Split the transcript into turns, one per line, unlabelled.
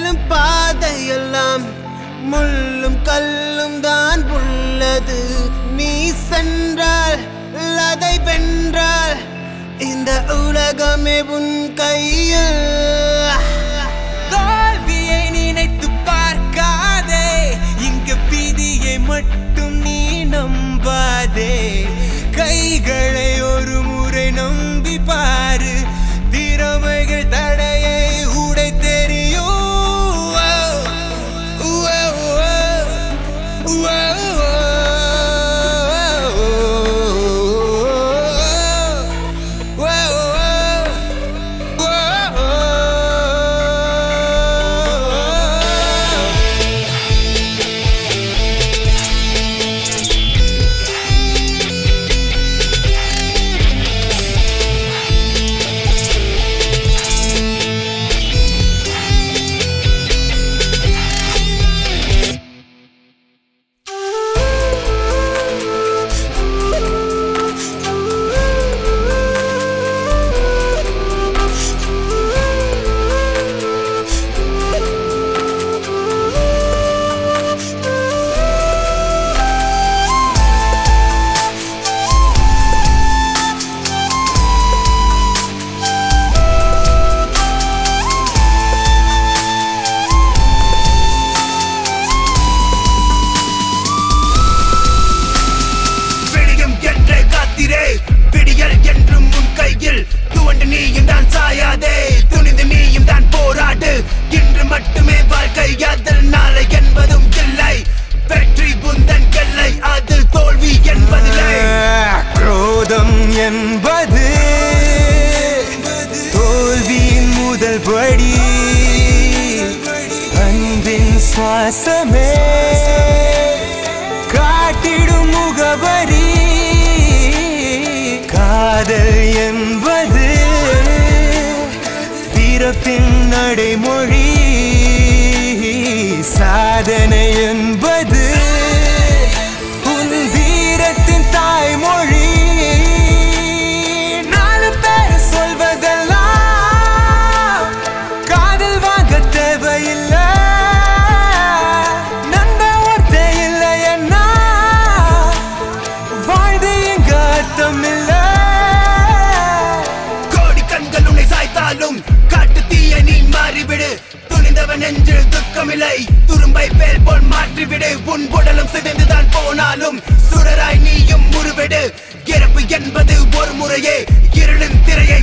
செல்லும் பாதையெல்லாம் முள்ளும் கல்லும் தான் உள்ளது நீ சென்றால் அதை வென்றால் இந்த உலகமே உன் கையில் தோல்வியை நினைத்து பார்க்காதே இங்கு விதியை மட்டும் நீ நம்பாதே கைகளை ஒரு முறை நம்பி பாரு திறமைகள் தடையை உடை தெரியும்
விடியும் என்றே காத்திரே விடியல் என்றும் உன் கையில் துவண்டு நீயும் தான் சாயாதே துணிந்து நீயும் தான் போராடு இன்று மட்டுமே வாழ்க்கை அதில் நாளை என்பதும் இல்லை வெற்றி புந்தன் எல்லை அதில் தோல்வி என்பதில்லை
குரோதம் என்பது தோல்வியின் முதல் படி அன்பின் சுவாசமே காட்டிடும் முகவரி காதல் என்பது பிறப்பின் நடைமொழி சாதனை என்பது உன் வீரத்தின் தாய்மொழி நாலு பேர் சொல்வதெல்லாம் காதல் வாங்க தேவையில்லை நண்ப ஒருத்த இல்லை என்ன வாழ்ந்து எங்க அர்த்தம் இல்லை
கோடி கண்கள் உன்னை சாய்த்தாலும் காட்டு தீய நீ மாறிவிடு துணிந்தவன் நெஞ்சில் துக்கமில்லை துரும்பை பேர் போல் மாற்றிவிடு உன் உடலும் சிதைந்துதான் போனாலும் சுடராய் நீயும் உருவிடு இறப்பு என்பது ஒரு முறையே இருளின் திரையை